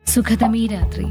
സുഖതമീ രാത്രി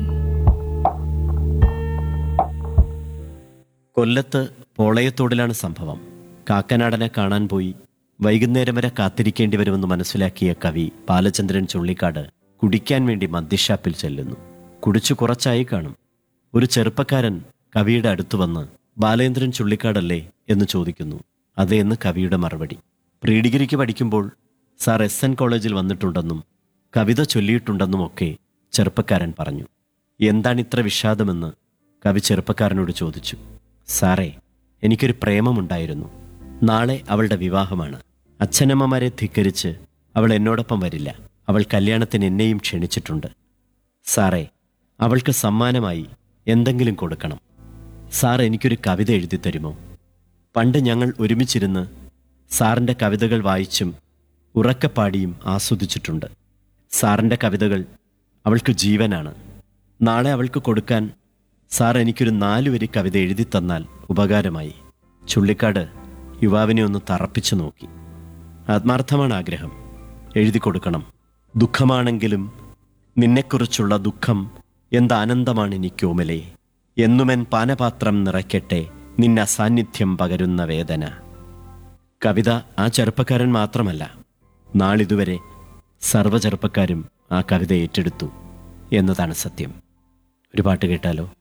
കൊല്ലത്ത് പോളയത്തോടിലാണ് സംഭവം കാക്കനാടനെ കാണാൻ പോയി വൈകുന്നേരം വരെ കാത്തിരിക്കേണ്ടി വരുമെന്ന് മനസ്സിലാക്കിയ കവി ബാലചന്ദ്രൻ ചുള്ളിക്കാട് കുടിക്കാൻ വേണ്ടി മദ്യഷാപ്പിൽ ചെല്ലുന്നു കുടിച്ചു കുറച്ചായി കാണും ഒരു ചെറുപ്പക്കാരൻ കവിയുടെ അടുത്തു വന്ന് ബാലേന്ദ്രൻ ചുള്ളിക്കാടല്ലേ എന്ന് ചോദിക്കുന്നു അതെ എന്ന് കവിയുടെ മറുപടി പ്രീ ഡിഗ്രിക്ക് പഠിക്കുമ്പോൾ സാർ എസ് എൻ കോളേജിൽ വന്നിട്ടുണ്ടെന്നും കവിത ചൊല്ലിയിട്ടുണ്ടെന്നുമൊക്കെ ചെറുപ്പക്കാരൻ പറഞ്ഞു എന്താണിത്ര വിഷാദമെന്ന് കവി ചെറുപ്പക്കാരനോട് ചോദിച്ചു സാറേ എനിക്കൊരു പ്രേമമുണ്ടായിരുന്നു നാളെ അവളുടെ വിവാഹമാണ് അച്ഛനമ്മമാരെ ധിക്കരിച്ച് അവൾ എന്നോടൊപ്പം വരില്ല അവൾ കല്യാണത്തിന് എന്നെയും ക്ഷണിച്ചിട്ടുണ്ട് സാറേ അവൾക്ക് സമ്മാനമായി എന്തെങ്കിലും കൊടുക്കണം സാർ എനിക്കൊരു കവിത എഴുതി തരുമോ പണ്ട് ഞങ്ങൾ ഒരുമിച്ചിരുന്ന് സാറിൻ്റെ കവിതകൾ വായിച്ചും ഉറക്കപ്പാടിയും ആസ്വദിച്ചിട്ടുണ്ട് സാറിൻ്റെ കവിതകൾ അവൾക്ക് ജീവനാണ് നാളെ അവൾക്ക് കൊടുക്കാൻ സാർ എനിക്കൊരു നാലു വരി കവിത എഴുതി തന്നാൽ ഉപകാരമായി ചുള്ളിക്കാട് യുവാവിനെ ഒന്ന് തറപ്പിച്ചു നോക്കി ആത്മാർത്ഥമാണ് ആഗ്രഹം എഴുതി കൊടുക്കണം ദുഃഖമാണെങ്കിലും നിന്നെക്കുറിച്ചുള്ള ദുഃഖം എന്താനന്ദമാണ് എനിക്കോമലേ എന്നുമെൻ പാനപാത്രം നിറയ്ക്കട്ടെ നിന്ന സാന്നിധ്യം പകരുന്ന വേദന കവിത ആ ചെറുപ്പക്കാരൻ മാത്രമല്ല നാളിതുവരെ സർവ്വ ചെറുപ്പക്കാരും ആ കവിത ഏറ്റെടുത്തു എന്നതാണ് സത്യം ഒരു പാട്ട് കേട്ടാലോ